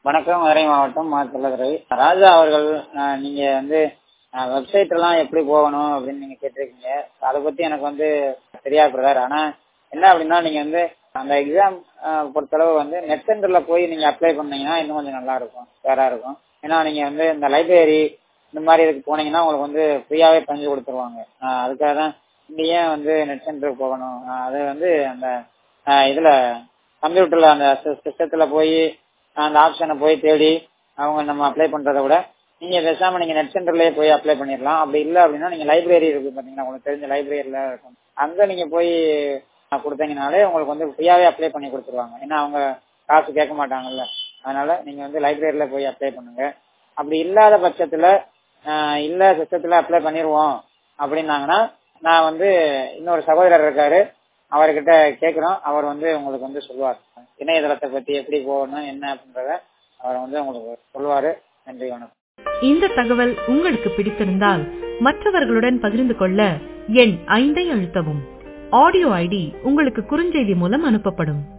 வணக்கம் மதுரை மாவட்டம் மாத்தலதுறை ராஜா அவர்கள் அஹ், நீங்க வந்து வெப்சைட் எல்லாம் எப்படி போகணும் அப்படின்னு நீங்க கேட்டிருக்கீங்க அதை பத்தி எனக்கு வந்து தெரியாது பிரதர் ஆனா என்ன அப்படின்னா நீங்க வந்து அந்த எக்ஸாம் பொறுத்தளவு வந்து நெட் சென்டர்ல போய் நீங்க அப்ளை பண்ணீங்கன்னா இன்னும் கொஞ்சம் நல்லா இருக்கும் ஃபேரா இருக்கும் ஏன்னா நீங்க வந்து இந்த லைப்ரரி இந்த மாதிரி இதுக்கு போனீங்கன்னா உங்களுக்கு வந்து ஃப்ரீயாவே பண்ணி கொடுத்துருவாங்க அஹ், அதுக்காக தான் நீங்க ஏன் வந்து நெட் சென்டருக்கு போகணும் அஹ், அது வந்து அந்த அஹ், இதுல கம்ப்யூட்டர்ல அந்த சிஸ்டத்துல போய் அந்த ஆப்ஷனை போய் தேடி அவங்க நம்ம அப்ளை பண்றதை விட நீங்க பேசாம நீங்க நெட் சென்டர்லயே போய் அப்ளை பண்ணிடலாம் அப்படி இல்ல அப்படின்னா நீங்க லைப்ரரி இருக்கு பாத்தீங்கன்னா உங்களுக்கு தெரிஞ்ச லைப்ரரியில இருக்கும் அங்க நீங்க போய் கொடுத்தீங்கனாலே உங்களுக்கு வந்து ஃப்ரீயாவே அப்ளை பண்ணி கொடுத்துருவாங்க ஏன்னா அவங்க காசு கேட்க மாட்டாங்கல்ல அதனால நீங்க வந்து லைப்ரரியில போய் அப்ளை பண்ணுங்க அப்படி இல்லாத பட்சத்துல ஆஹ் இல்ல சிஸ்டத்துல அப்ளை பண்ணிடுவோம் அப்படின்னாங்கன்னா நான் வந்து இன்னொரு சகோதரர் இருக்காரு அவர்கிட்ட கேட்கிறோம் அவர் வந்து உங்களுக்கு வந்து சொல்லுவார் இணையதளத்தை பத்தி எப்படி போகணும் என்ன அப்படின்றத அவர் வந்து உங்களுக்கு சொல்லுவாரு நன்றி வணக்கம் இந்த தகவல் உங்களுக்கு பிடித்திருந்தால் மற்றவர்களுடன் பகிர்ந்து கொள்ள எண் ஐந்தை அழுத்தவும் ஆடியோ ஐடி உங்களுக்கு குறுஞ்செய்தி மூலம் அனுப்பப்படும்